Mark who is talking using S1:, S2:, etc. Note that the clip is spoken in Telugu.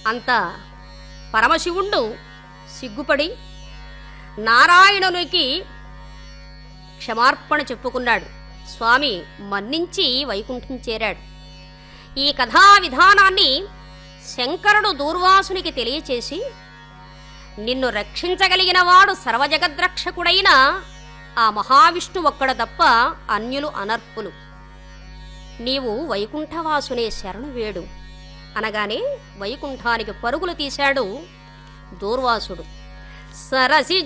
S1: అంత పరమశివుణ్ణు సిగ్గుపడి నారాయణునికి క్షమార్పణ చెప్పుకున్నాడు స్వామి మన్నించి వైకుంఠం చేరాడు ఈ కథా విధానాన్ని శంకరుడు దూర్వాసునికి తెలియచేసి నిన్ను రక్షించగలిగిన వాడు సర్వజగద్రక్షకుడైన ఆ మహావిష్ణు ఒక్కడ తప్ప అన్యులు అనర్పులు నీవు వైకుంఠవాసునే శరణు వేడు అనగానే వైకుంఠానికి పరుగులు తీశాడు దూర్వాసుడు సరసి